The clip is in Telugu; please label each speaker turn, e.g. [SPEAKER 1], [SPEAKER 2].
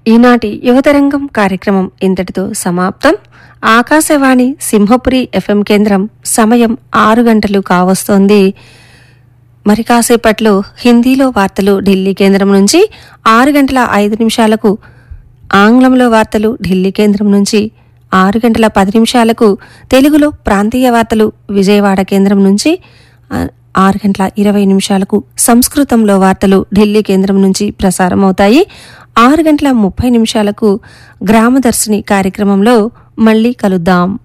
[SPEAKER 1] ఈనాటి యువతరంగం కార్యక్రమం ఇంతటితో సమాప్తం ఆకాశవాణి సింహపురి ఎఫ్ఎం కేంద్రం సమయం ఆరు గంటలు కావస్తోంది మరి కాసేపట్లో హిందీలో వార్తలు ఢిల్లీ కేంద్రం నుంచి ఆరు గంటల ఐదు నిమిషాలకు ఆంగ్లంలో వార్తలు ఢిల్లీ కేంద్రం నుంచి ఆరు గంటల పది నిమిషాలకు తెలుగులో ప్రాంతీయ వార్తలు విజయవాడ కేంద్రం నుంచి ఆ, ఆరు గంటల ఇరవై నిమిషాలకు సంస్కృతంలో వార్తలు ఢిల్లీ కేంద్రం నుంచి ప్రసారం అవుతాయి ఆరు గంటల ముప్పై నిమిషాలకు గ్రామదర్శిని కార్యక్రమంలో మళ్ళీ కలుద్దాం